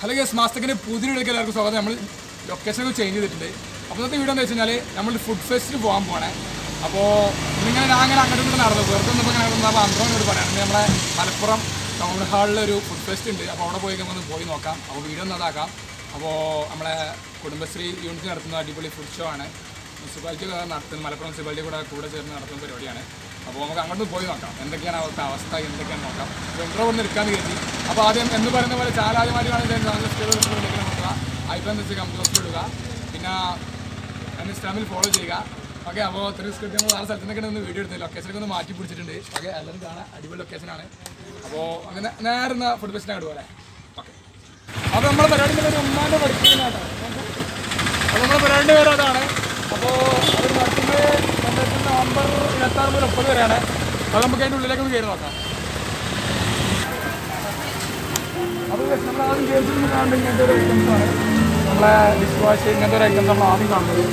Hello guess മാസ്റ്റക്കിൻ്റെ പുതിയ വീഡിയോക്ക് എല്ലാവർക്കും സ്വാഗതം നമ്മൾ ലൊക്കേഷൻ ചേഞ്ച് ചെയ്തിട്ടുണ്ട് അപ്പോൾ ഇന്നത്തെ വീഡിയോ എന്ന് വെച്ച് കഴിഞ്ഞാൽ നമ്മൾ ഫുഡ് ഫെസ്റ്റിന് പോകാൻ പോകണേ അപ്പോൾ ഇന്നിങ്ങനെ ഞാൻ അങ്ങനെ അങ്ങോട്ട് ഇങ്ങോട്ട് നടന്നു വെറുതെ ഒന്നും ഇങ്ങനെ നടന്നു അന്ത്രോനോട് പറയുകയാണെങ്കിൽ നമ്മളെ മലപ്പുറം ടൗൺ ഹാളിൽ ഒരു ഫുഡ് ഫെസ്റ്റ് ഉണ്ട് അപ്പോൾ അവിടെ പോയി നമുക്ക് പോയി നോക്കാം അപ്പോൾ വീഡിയോ ഒന്ന് അതാക്കാം അപ്പോൾ നമ്മളെ കുടുംബശ്രീ യൂണിറ്റ് നടത്തുന്ന അടിപൊളി ഫുഡ് ഷോ ആണ് മുനിസിപ്പാലിറ്റി നടത്തുന്ന മലപ്പുറം മുനിസിപ്പാലിറ്റി കൂടെ കൂടെ ചേർന്ന് നടത്തുന്ന പരിപാടിയാണ് അപ്പോൾ നമുക്ക് അങ്ങോട്ട് പോയി നോക്കാം എന്തൊക്കെയാണ് അവിടുത്തെ അവസ്ഥ എന്തൊക്കെയാണ് നോക്കാം അപ്പോൾ ഇൻട്രോ വന്ന് എടുക്കാന്ന് കരുതി അപ്പോൾ ആദ്യം എന്ന് പറയുന്ന പോലെ ചാലാദ്യമായിട്ട് നോക്കുക ഐബൻ വെച്ച് കമ്പോസ്റ്റ് ഇടുക പിന്നെ ഇൻസ്റ്റാമിൽ ഫോളോ ചെയ്യുക ഓക്കെ അപ്പോൾ ഇത്രയും സ്ക്രിപ്റ്റ് നമ്മൾ ആ സ്ഥലത്തിനൊക്കെ ഒന്ന് വീഡിയോ എടുത്ത് ലൊക്കേഷനൊക്കെ ഒന്ന് മാറ്റി പിടിച്ചിട്ടുണ്ട് ഓക്കെ എല്ലാവരും കാണാൻ അടിപൊളി ലൊക്കേഷനാണ് അപ്പോൾ അങ്ങനെ നേരെ ഫുഡ് ഫെസ്റ്റിനാണ് ഇടുപോലെ ഓക്കെ അപ്പോൾ നമ്മുടെ പരിപാടിൻ്റെ പേര് ഉമ്മാൻ്റെ പഠിപ്പിക്കുന്നതാണ് അപ്പോൾ നമ്മുടെ പരിപാടിൻ്റെ പേര് അതാണ് അപ്പോൾ അത് നടത്തുന്നത് രണ്ടായിരത്തി നവംബർ ഇരുപത്താറ് മുതൽ മുപ്പത് വരെയാണ് അത് നമുക്ക് അതിൻ്റെ ഉള്ളിലേക്ക് ഒന്ന് കയറി നോക്കാം അപ്പോൾ നമ്മൾ ആദ്യം കയറി കാണുന്നത് ഇങ്ങനത്തെ ഒരു ഐറ്റംസ് ആണ് നമ്മളെ ഡിഷ് വാഷ് ഇങ്ങനത്തെ ഒരു ഐറ്റംസ് നമ്മൾ ആദ്യം കാണുന്നത്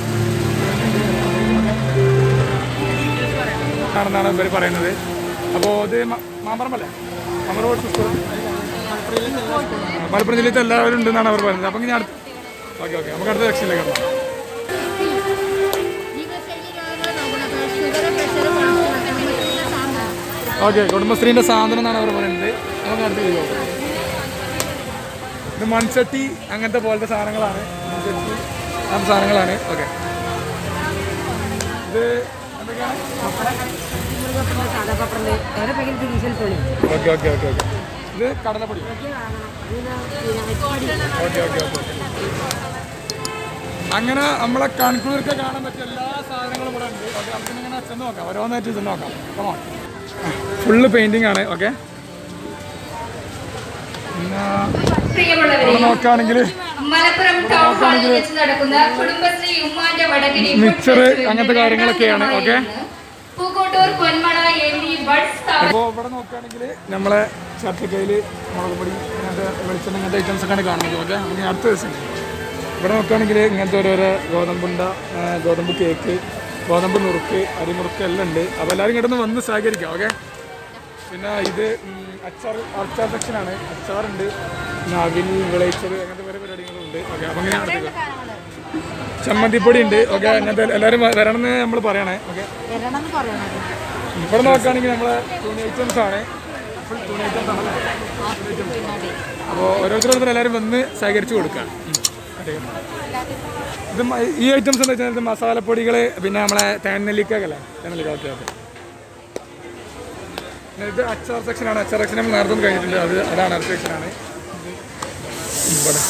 ആണെന്നാണ് ഇവർ പറയുന്നത് അപ്പോൾ ഇത് മ- മാമ്പറമ്പല്ലേ മാമ്പറം സ്കൂൾ മലപ്പുറം ജില്ലത്തെ എല്ലാവരും ഉണ്ടെന്നാണ് അവർ പറയുന്നത് അപ്പം ഇനി അടുത്ത് ഓക്കെ ഓക്കെ നമുക്ക് അടുത്ത സെക്ഷനിലേക്ക് കിടക്കാം ഓക്കെ കുടുംബശ്രീൻ്റെ സാധനം എന്നാണ് അവർ പറയുന്നത് നമുക്ക് അടുത്ത് ചെയ്തോ ഇത് മൺചട്ടി അങ്ങനത്തെ പോലത്തെ സാധനങ്ങളാണ് മൺചട്ടി അങ്ങനത്തെ സാധനങ്ങളാണ് ഓക്കെ ഇത് എന്തൊക്കെയാണ് ഓക്കെ ഓക്കെ ഓക്കെ ഓക്കെ ഇത് കടലപ്പൊടി ഓക്കെ ഓക്കെ ഓക്കെ അങ്ങനെ നമ്മളെ കൺക്ലൂർക്ക് കാണാൻ പറ്റിയ എല്ലാ സാധനങ്ങളും ഇവിടെ ഉണ്ട് ഓക്കെ നമുക്ക് ഇങ്ങനെ ചെന്ന് നോക്കാം ഓരോന്നായിട്ട് ചെന്ന് നോക്കാം കമോൺ ഫുള്ള് പെയിന്റിംഗ് ആണ് ഓക്കെ പിന്നെ പ്രിയമുള്ളവരെ ഇവിടെ നോക്കുകയാണെങ്കിൽ മലപ്പുറം ടൗൺ ഹാളിൽ വെച്ച് നടക്കുന്ന കുടുംബശ്രീ ഉമ്മാന്റെ വടകരി മിക്സർ അങ്ങനത്തെ കാര്യങ്ങളൊക്കെയാണ് ഓക്കെ പൂക്കോട്ടൂർ പൊന്മണ എന്നീ ബഡ് സ്ഥാപനം അപ്പോൾ ഇവിടെ നോക്കുകയാണെങ്കിൽ നമ്മളെ ചട്ടിക്കയിൽ മുളക് പൊടി അങ്ങനത്തെ വെളിച്ചെണ്ണ ഇങ്ങനത്തെ ഐറ്റംസ് ഒക്കെയാണ് കാണുന്നത് ഓക്കെ നമുക്ക് അടുത്ത ദിവസം ഇവിടെ നോക്കുകയാണെങ്കിൽ ഇങ്ങനത്തെ ഓരോരോ ഗോതമ്പുണ്ട ആ, ഗോതമ്പ് കേക്ക് ഗോതമ്പ് നുറുക്ക് അരിമുറുക്ക് എല്ലാം ഉണ്ട് അപ്പോൾ എല്ലാവരും ഇങ്ങോട്ട് ഒന്ന് വന്ന് സഹകരിക്കാം ഓക്കെ പിന്നെ ഇത് ഉം, അച്ചാർ അച്ചാർ സെക്ഷനാണ് അച്ചാറുണ്ട് പിന്നെ അവിൽ വിളയിച്ചത് അങ്ങനത്തെ പല പരിപാടികളുണ്ട് ഓക്കെ അപ്പം അങ്ങനെ അടുത്തേക്ക് ചമ്മന്തിപ്പൊടി ഉണ്ട് ഓക്കെ അങ്ങനത്തെ എല്ലാവരും വരണം എന്ന് നമ്മൾ പറയണേ ഓക്കെ ഇവിടെ നോക്കുകയാണെങ്കിൽ നമ്മളെ തുണി ഐറ്റംസ് ആണ് ഫുൾ തുണി ഐറ്റംസ് ആണല്ലേ അപ്പോൾ ഓരോരുത്തരോരുത്തർ എല്ലാവരും വന്ന് ശേഖരിച്ച് കൊടുക്കുക ഉം. അതെ. ഇത് മ- ഈ ഐറ്റംസ് എന്ന് വെച്ചാൽ ഇത് മസാലപ്പൊടികൾ പിന്നെ നമ്മളെ തേനെല്ലിക്കല്ലേ തേനെല്ലിക്ക ഓക്കെ ഓക്കെ പിന്നെ ഇത് അച്ചാർ സെക്ഷനാണ് അച്ചാർ സെക്ഷൻ നമ്മൾ നേരത്തെ ഒന്ന് കഴിഞ്ഞിട്ടുണ്ട് അത് അതാണ് അടുത്ത സെക്ഷനാണ് ഇവിടെ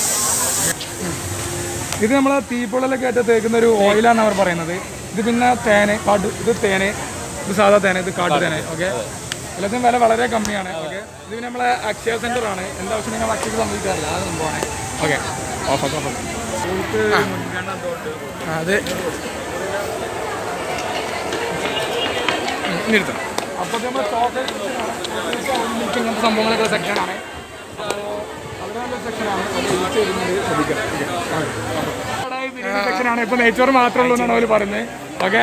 ഇത് നമ്മൾ തീപ്പൊള്ളലൊക്കെ ആയിട്ട് തേക്കുന്ന ഒരു ഓയിലാണ് അവർ പറയുന്നത് ഇത് പിന്നെ തേന് കാട് ഇത് തേന് ഇത് സാധാ തേന് ഇത് കാട്ടു തേന് ഓക്കെ എല്ലാത്തിനും വില വളരെ കമ്മിയാണ് ഓക്കെ ഇത് പിന്നെ നമ്മളെ അക്ഷയ സെന്റർ ആണ് എന്താവശ്യം നിങ്ങൾ അക്ഷയ്ക്ക് സംഭവിക്കാറില്ല അത് സംഭവമാണ് ഓക്കെ ഓഫ് ഓഫ് ഓഫ് അത് നിർത്താം അപ്പോൾ നമ്മൾ ചോക്ലേറ്റ് ഇങ്ങനത്തെ സംഭവങ്ങളൊക്കെ സെക്ഷനാണ് സെക്ഷനാണ് ഇപ്പൊ നെയ്ച്ചോറ് മാത്രമേ ഉള്ളൂ എന്നാണ് അവർ പറയുന്നത് ഓക്കെ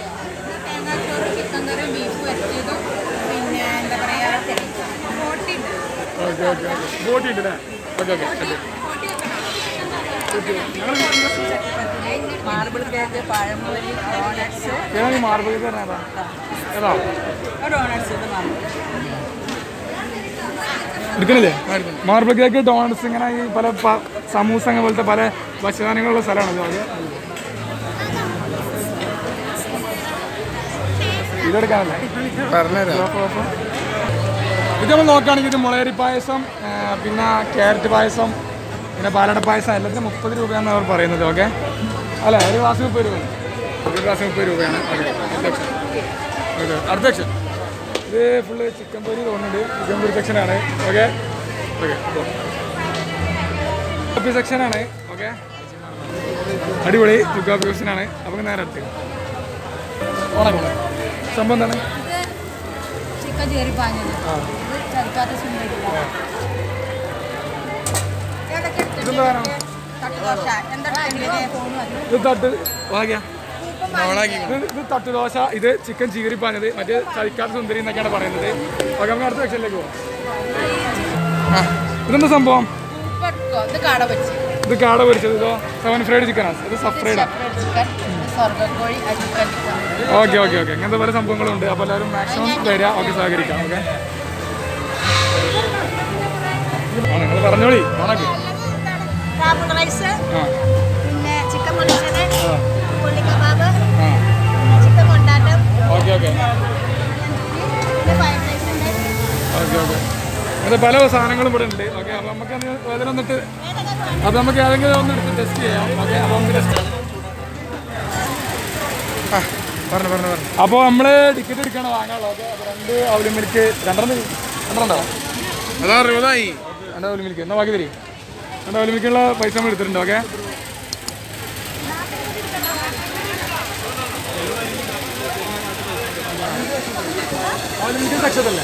ഓക്കെ ഓക്കെ ബോട്ടി ഉണ്ട് ഓക്കെ ഓക്കെ മാർബിൾ കേക്ക് പഴംപൊരി ഡോണറ്റ്സ് ഏതാ ഈ മാർബിൾ ഏതാ ഏതാ ഡോണറ്റ്സ് ഇത് മാർബിൾ എടുക്കണില്ലേ മാർബിൾ കേക്ക് ഡോണറ്റ്സ് ഇങ്ങനെ ഈ പല പ- സമൂസ അങ്ങനെ പോലത്തെ പല ഭക്ഷ്യധാന്യങ്ങളുള്ള സ്ഥലമാണ് ഇത് ഇതെടുക്കാനല്ലേ പറഞ്ഞുതരാം ഇത് നമ്മൾ നോക്കുകയാണെങ്കിൽ ഇത് മുളയരി പായസം ആ, പിന്നെ ക്യാരറ്റ് പായസം പിന്നെ പാലട പായസം എല്ലാത്തിനും മുപ്പത് രൂപയാണ് അവർ പറയുന്നത് ഓക്കെ അല്ല ഒരു ഗ്ലാസ് മുപ്പത് രൂപ ഒരു ഗ്ലാസ് മുപ്പത് രൂപയാണ് ഓക്കെ ഓക്കെ അടുത്ത സെക്ഷൻ ഇത് ഫുള്ള് ചിക്കൻ പൊരി തോന്നുന്നുണ്ട് ചിക്കൻ പൊരി സെക്ഷനാണ് ഓക്കെ ഓക്കെ കോപ്പി സെക്ഷനാണ് ഓക്കെ അടിപൊളി ചുക്കാപ്പി സെക്ഷനാണ് അപ്പം നേരെ അടുത്ത് ഓണക്കോണ സംഭവം എന്താണ് ചിക്കൻ ചേറി പാഞ്ഞത് ഇത് ചരിക്കാത്ത സുന്ദരില്ല ഇതെന്താ വേണം തട്ടുദോശ എന്താ ഇത് തട്ട് വാങ്ങിയ ഇത് ഇത് തട്ട് ദോശ ഇത് ചിക്കൻ ചീകരിപ്പാനത് മറ്റേ ചളിക്കാത്ത സുന്ദരി എന്നൊക്കെയാണ് പറയുന്നത് ഓക്കെ നമുക്ക് അടുത്ത സെക്ഷനിലേക്ക് പോകാം ആ ഇതെന്താ സംഭവം ഇപ്പൊ എടുക്കോ ഇത് കാട വെച്ച് ഇത് കാട പൊരിച്ചത് ഇതോ സെവൻ ഫ്രൈഡ് ചിക്കനാണ് ഇത് സഫ്രൈഡാണ് ചിക്കൻ സ്വർഗ്ഗക്കോഴി അജിക്കൻ ഓക്കെ ഓക്കെ ഓക്കെ ഇങ്ങനത്തെ പല സംഭവങ്ങളുണ്ട് അപ്പോൾ എല്ലാവരും മാക്സിമം വരിക ഓക്കെ സഹകരിക്കാം ഓക്കെ ആ നിങ്ങൾ പറഞ്ഞോളി ഓണക്ക് റാബിൾ റൈസ് ആ പിന്നെ ചിക്കൻ പൊള്ളിച്ചത് ആ ഉള്ളി കബാബ് ആ പിന്നെ ചിക്കൻ കൊണ്ടാട്ടം ഓക്കെ ഓക്കെ പിന്നെ ഫ്രൈഡ് റൈസ് ഉണ്ട് ഓക്കെ ഓക്കെ അങ്ങനത്തെ പല സാധനങ്ങളും ഇവിടെ ഉണ്ട് ഓക്കെ അപ്പോൾ നമുക്ക് അതിൽ വന്നിട്ട് അപ്പോൾ നമുക്ക് ഏതെങ്കിലും ഒന്ന് എടുത്ത് ടെസ്റ്റ് ചെയ്യാം ഓക്കെ അപ്പോൾ നമുക്ക് ടെസ്റ്റ് ചെയ്യാം ആ പറഞ്ഞു പറഞ്ഞു പറഞ്ഞു അപ്പോൾ നമ്മൾ ടിക്കറ്റ് എടുക്കണം വാങ്ങാനുള്ളത് ഓക്കെ അപ്പോൾ രണ്ട് അവലി മിൽക്ക് രണ്ടെണ്ണം രണ്ടെണ്ണോ അതാ അറുപതായി രണ്ട് അവലി മിൽക്ക് എന്നാൽ ബാക്കി തരി രണ്ട് അവലി മിൽക്കുള്ള പൈസ നമ്മൾ എടുത്തിട്ടുണ്ട് ഓക്കെ അവലി മിൽക്ക് സെക്ഷതല്ലേ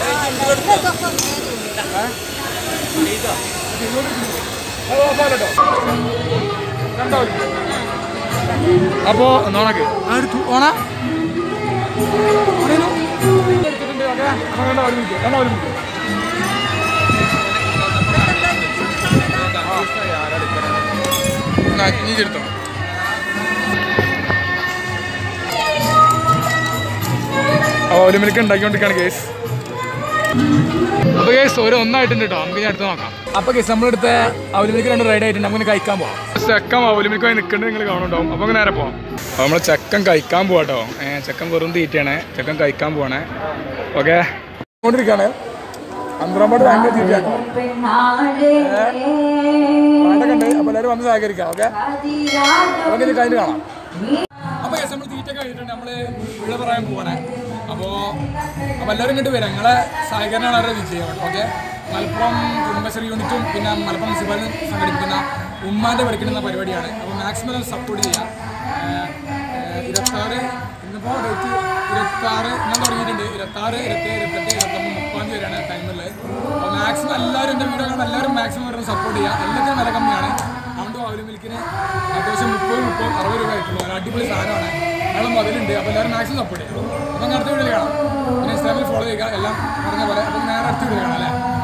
അപ്പോ നോണക്ക് ഓണ എടുത്തിട്ടുണ്ട് ഓക്കെ അപ്പോൾ വേണ്ട ഒരു മിനിറ്റ് വേണ്ട ഒരു മിനിറ്റ് നീ എടുത്തോ അപ്പോൾ ഒരു മിനിറ്റ് ഉണ്ടാക്കിക്കൊണ്ടിരിക്കുകയാണ് കേസ് അപ്പോൾ കേസ് ഒരു ഒന്നായിട്ടുണ്ട് കേട്ടോ നമുക്ക് ഇനി അടുത്ത് നോക്കാം അപ്പോൾ കേസ് നമ്മളെടുത്ത അവലുമിനിക്ക് രണ്ട് റൈഡ് ആയിട്ടുണ്ട് നമുക്ക് കഴിക്കാൻ പോവാം ചെക്കൻ അവലുമിനിക്കായി നിൽക്കേണ്ടത് നിങ്ങൾ കാണുന്നുണ്ടാവും അപ്പോൾ നമുക്ക് നേരെ പോവാം അപ്പോൾ നമ്മൾ ചെക്കൻ കഴിക്കാൻ പോവാം കേട്ടോ ഏഹ് ചെക്കൻ വെറും തീറ്റയാണ് ചെക്കൻ കഴിക്കാൻ പോവാണേ ഓക്കെ കൊണ്ടിരിക്കുകയാണ് അന്തരാമ്പാട് ഭയങ്കര തീറ്റയാണ് പാട്ടൊക്കെ ഉണ്ട് അപ്പോൾ എല്ലാവരും വന്ന് സഹകരിക്കാം ഓക്കെ നമുക്ക് ഇത് കഴിഞ്ഞ് കാണാം അപ്പോൾ കേസ് നമ്മൾ തീറ്റ കഴിഞ്ഞിട്ടുണ്ട് നമ്മൾ ഇവിടെ പറയാൻ പോവാണേ അപ്പോൾ അപ്പോൾ എല്ലാവരും ഇങ്ങോട്ട് വരാം ഞങ്ങളെ സഹകരണമാണ് അവരുടെ വിജയം ഓക്കെ മലപ്പുറം കുടുംബശ്രീ യൂണിറ്റും പിന്നെ മലപ്പുറം മുനിസിപ്പാലിറ്റി സംഘടിപ്പിക്കുന്ന ഉമ്മാൻ്റെ പഠിക്കുന്ന പരിപാടിയാണ് അപ്പോൾ മാക്സിമം സപ്പോർട്ട് ചെയ്യാം ഇരുപത്താറ് ഇന്നിപ്പോൾ ഡേറ്റ് ഇരുപത്താറ് ഞാൻ തുടങ്ങിയിട്ടുണ്ട് ഇരുപത്താറ് ഇരുപത്തേഴ് ഇരുപത്തെട്ട് ഇരുപത്തൊമ്പത് മുപ്പതാം തീയതി വരെയാണ് ടൈമിൽ അപ്പോൾ മാക്സിമം എല്ലാവരും എൻ്റെ വീഡിയോ കാണുമ്പോൾ എല്ലാവരും മാക്സിമം വരുന്നത് സപ്പോർട്ട് ചെയ്യുക എല്ലാത്തിനും വില കമ്മിയാണ് അതുകൊണ്ട് അവല് മിൽക്കിന് അത്യാവശ്യം മുപ്പത് മുപ്പത് അറുപത് രൂപ ആയിട്ടുള്ളൂ ഒരു അടിപൊളി സാധനമാണ് ഞങ്ങൾ മുതലുണ്ട് അപ്പോൾ എല്ലാവരും മാക്സിമം സപ്പോർട്ട് ചെയ്യും അപ്പോൾ അടുത്ത വീഡിയോ കാണാം പിന്നെ ഇൻസ്റ്റാഗ്രാമിൽ ഫോളോ ചെയ്യുക എല്ലാം പറഞ്ഞ പോലെ അപ്പോൾ നേരെ അടുത്ത വീഡിയോ കാണാം അല്ലേ